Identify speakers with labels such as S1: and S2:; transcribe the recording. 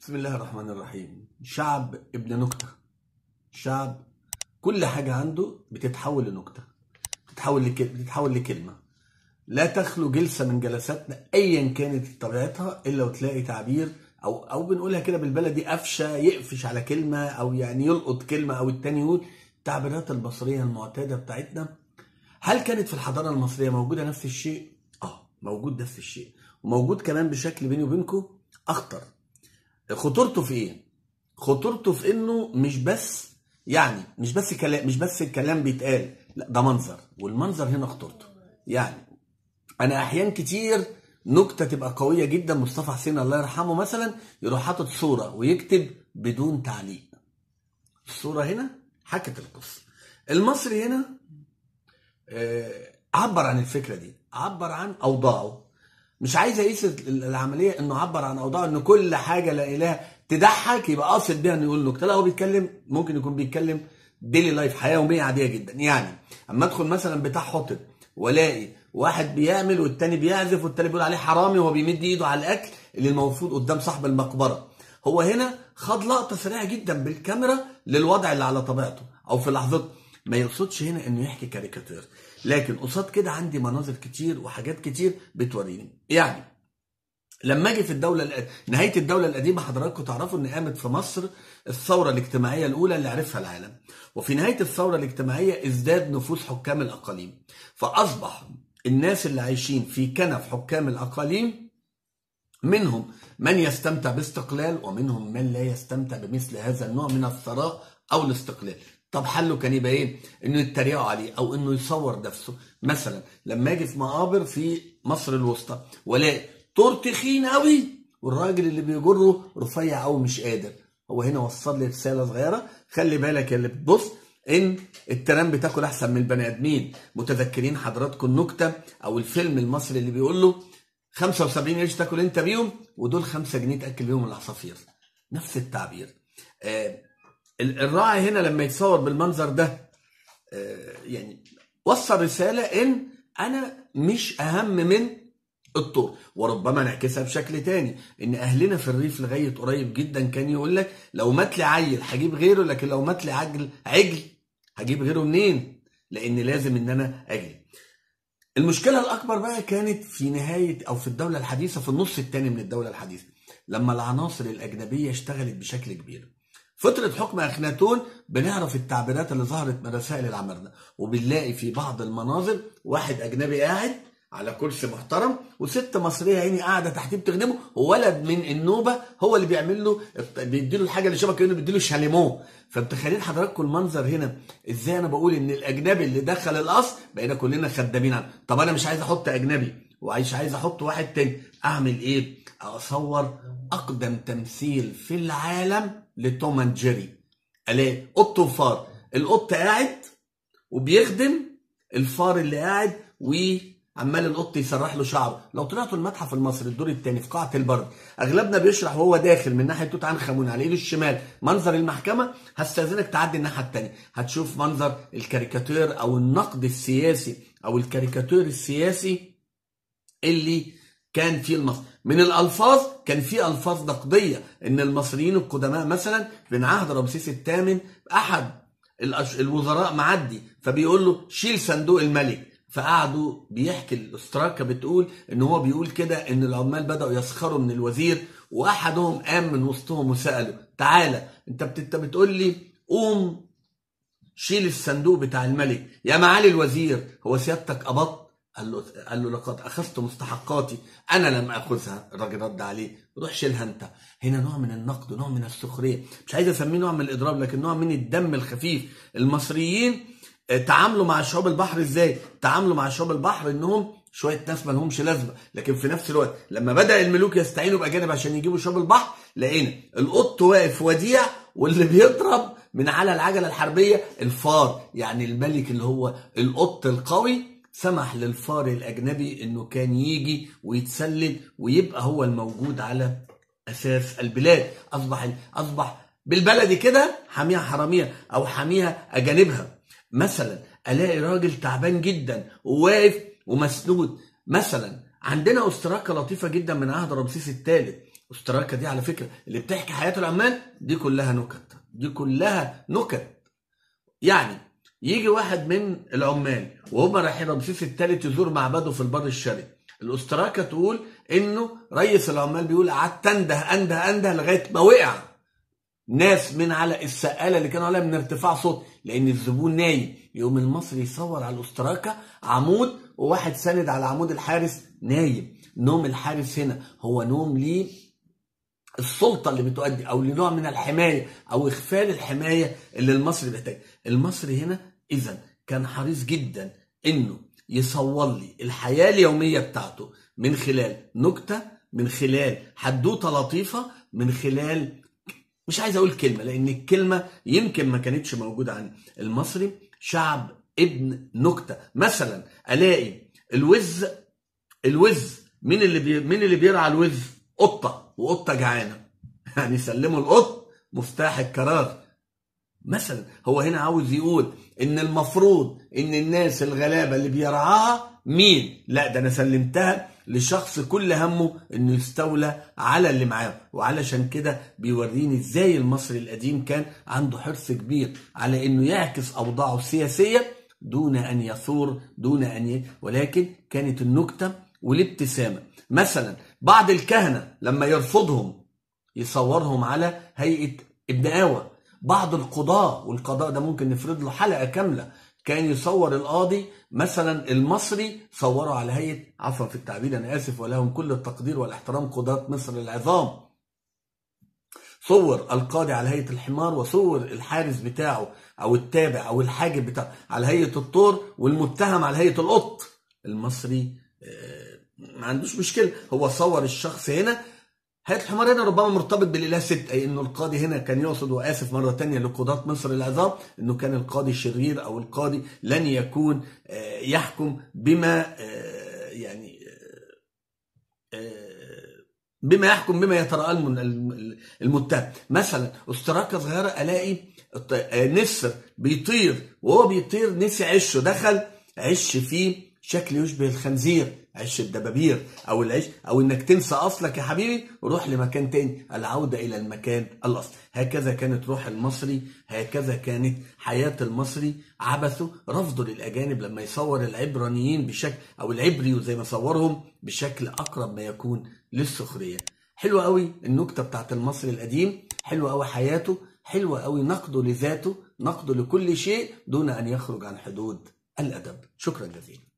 S1: بسم الله الرحمن الرحيم شعب ابن نكتة شعب كل حاجة عنده بتتحول لنكتة بتتحول لك... بتتحول لكلمة لا تخلو جلسة من جلساتنا أيا كانت طبيعتها إلا وتلاقي تعبير أو أو بنقولها كده بالبلدي قفشة يقفش على كلمة أو يعني يلقط كلمة أو التاني يقول التعبيرات المصرية المعتادة بتاعتنا هل كانت في الحضارة المصرية موجودة نفس الشيء؟ آه موجود نفس الشيء وموجود كمان بشكل بيني وبينكم أخطر خطورته في ايه؟ خطورته في انه مش بس يعني مش بس كلام مش بس الكلام بيتقال لا ده منظر والمنظر هنا خطورته يعني انا احيان كتير نكته تبقى قويه جدا مصطفى حسين الله يرحمه مثلا يروح حاطط صوره ويكتب بدون تعليق الصوره هنا حكت القصه المصري هنا آه، عبر عن الفكره دي عبر عن اوضاعه مش عايز اقيس العمليه انه عبر عن اوضاعه ان كل حاجه لا اله تضحك يبقى قاصد بيها انه يقول نكته لا هو بيتكلم ممكن يكون بيتكلم ديلي لايف حياه يوميه عاديه جدا يعني اما ادخل مثلا بتاع حطب والاقي واحد بيعمل والتاني بيعزف والتاني بيقول عليه حرامي وهو بيمد ايده على الاكل اللي المفروض قدام صاحب المقبره هو هنا خد لقطه سريعه جدا بالكاميرا للوضع اللي على طبيعته او في لحظته ما يقصدش هنا انه يحكي كاريكاتير لكن قصاد كده عندي مناظر كتير وحاجات كتير بتوريني يعني لما اجي في الدوله الأ- نهايه الدوله القديمه حضراتكم تعرفوا ان قامت في مصر الثوره الاجتماعيه الاولى اللي عرفها العالم وفي نهايه الثوره الاجتماعيه ازداد نفوذ حكام الاقاليم فاصبح الناس اللي عايشين في كنف حكام الاقاليم منهم من يستمتع باستقلال ومنهم من لا يستمتع بمثل هذا النوع من الثراء او الاستقلال طب حله كان يبقى ايه انه يتريقوا عليه او انه يصور نفسه مثلا لما اجي في مقابر في مصر الوسطى والاقي طور تخين قوي والراجل اللي بيجره رفيع قوي مش قادر هو هنا وصل لي رساله صغيره خلي بالك يا اللي بتبص ان الترام بتاكل احسن من البني ادمين متذكرين حضراتكم النكته او الفيلم المصري اللي بيقول له 75 قرش تاكل انت بيهم ودول 5 جنيه تاكل بيهم العصافير نفس التعبير آه ال- الراعي هنا لما يتصور بالمنظر ده آه يعني وصل رساله ان انا مش اهم من الطور وربما نعكسها بشكل تاني ان اهلنا في الريف لغايه قريب جدا كان يقول لك لو مات لي عيل هجيب غيره لكن لو مات لي عجل عجل هجيب غيره منين لان لازم ان انا اجري المشكلة الأكبر بقى كانت في نهاية أو في الدولة الحديثة في النص الثاني من الدولة الحديثة لما العناصر الأجنبية اشتغلت بشكل كبير فترة حكم أخناتون بنعرف التعبيرات اللي ظهرت من رسائل العمارنة وبنلاقي في بعض المناظر واحد أجنبي قاعد على كرسي محترم وست مصريه عيني قاعده تحتيه بتخدمه وولد من النوبه هو اللي بيعمل له بيديله الحاجه اللي شبه كانه بيديله شاليمو فمتخيلين حضراتكم المنظر هنا ازاي انا بقول ان الاجنبي اللي دخل القصر بقينا كلنا خدامين عنه طب انا مش عايز احط اجنبي وعايش عايز احط واحد تاني اعمل ايه اصور اقدم تمثيل في العالم لتوم اند جيري الاقي قط وفار القط قاعد وبيخدم الفار اللي قاعد وعمال القط يسرح له شعره لو طلعتوا المتحف المصري الدور الثاني في قاعه البرد اغلبنا بيشرح وهو داخل من ناحيه توت عنخ امون على ايده الشمال منظر المحكمه هستاذنك تعدي الناحيه الثانيه هتشوف منظر الكاريكاتير او النقد السياسي او الكاريكاتير السياسي اللي كان فيه المصري من الالفاظ كان في الفاظ نقديه ان المصريين القدماء مثلا من عهد رمسيس الثامن احد الأش- الوزراء معدي فبيقول له شيل صندوق الملك فقعدوا بيحكي الاستراكه بتقول ان هو بيقول كده ان العمال بداوا يسخروا من الوزير واحدهم قام من وسطهم وساله تعالى انت بت- انت بتقول لي قوم شيل الصندوق بتاع الملك يا معالي الوزير هو سيادتك قبضت قال له قال له لقد اخذت مستحقاتي انا لم اخذها الراجل رد عليه روح شيلها انت هنا نوع من النقد نوع من السخريه مش عايز اسميه نوع من الاضراب لكن نوع من الدم الخفيف المصريين آه، تعاملوا مع شعوب البحر ازاي تعاملوا مع شعوب البحر انهم شويه ناس ما لهمش لازمه لكن في نفس الوقت لما بدا الملوك يستعينوا باجانب عشان يجيبوا شعوب البحر لقينا القط واقف وديع واللي بيضرب من على العجله الحربيه الفار يعني الملك اللي هو القط القوي سمح للفار الاجنبي انه كان يجي ويتسلل ويبقى هو الموجود على اساس البلاد اصبح اصبح بالبلدي كده حاميها حراميها او حاميها اجانبها مثلا الاقي راجل تعبان جدا وواقف ومسنود مثلا عندنا استراكه لطيفه جدا من عهد رمسيس الثالث استراكة دي على فكرة اللي بتحكي حياة العمال دي كلها نكت دي كلها نكت يعني يجي واحد من العمال وهم رايحين رمسيس الثالث يزور معبده في البر الشرقي الاستراكة تقول انه رئيس العمال بيقول قعدت انده انده انده لغايه ما وقع ناس من على السقاله اللي كانوا عليها من ارتفاع صوت لان الزبون نايم يقوم المصري يصور على الاستراكه عمود وواحد ساند على عمود الحارس نايم نوم الحارس هنا هو نوم ليه السلطه اللي بتؤدي او لنوع من الحمايه او اخفال الحمايه اللي المصري بيحتاج المصري هنا اذا كان حريص جدا انه يصور لي الحياه اليوميه بتاعته من خلال نكته من خلال حدوته لطيفه من خلال مش عايز اقول كلمه لان الكلمه يمكن ما كانتش موجوده عندي المصري شعب ابن نكته مثلا الاقي الوز الوز مين اللي بي مين اللي بيرعى الوز قطه وقطه جعانه يعني سلموا القط مفتاح القرار مثلا هو هنا عاوز يقول ان المفروض ان الناس الغلابه اللي بيرعاها مين لا ده انا سلمتها لشخص كل همه انه يستولى على اللي معاه وعلشان كده بيوريني ازاي المصري القديم كان عنده حرص كبير على انه يعكس اوضاعه السياسيه دون ان يثور دون ان ي... ولكن كانت النكته والابتسامه مثلا بعض الكهنه لما يرفضهم يصورهم على هيئه ابن آوى بعض القضاة والقضاء ده ممكن نفرد له حلقة كاملة كان يصور القاضي مثلا المصري صوره على هيئة عفوا في التعبير أنا آسف ولهم كل التقدير والاحترام قضاة مصر العظام صور القاضي على هيئة الحمار وصور الحارس بتاعه أو التابع أو الحاجب بتاعه على هيئة الطور والمتهم على هيئة القط المصري ما عندوش مشكلة هو صور الشخص هنا هيئة الحمار هنا ربما مرتبط بالإله ست أي إنه القاضي هنا كان يقصد وآسف مرة تانية لقضاة مصر العظام إنه كان القاضي شرير أو القاضي لن يكون يحكم بما يعني بما يحكم بما يترأى المتهم مثلا استراكة صغيرة ألاقي نسر بيطير وهو بيطير نسي عشه دخل عش فيه شكل يشبه الخنزير عش الدبابير او العش او انك تنسى اصلك يا حبيبي وروح لمكان تاني العوده الى المكان الاصلي هكذا كانت روح المصري هكذا كانت حياه المصري عبثه رفضه للاجانب لما يصور العبرانيين بشكل او العبري زي ما صورهم بشكل اقرب ما يكون للسخريه حلوه قوي النكته بتاعت المصري القديم حلوه قوي حياته حلوه قوي نقده لذاته نقده لكل شيء دون ان يخرج عن حدود الادب شكرا جزيلا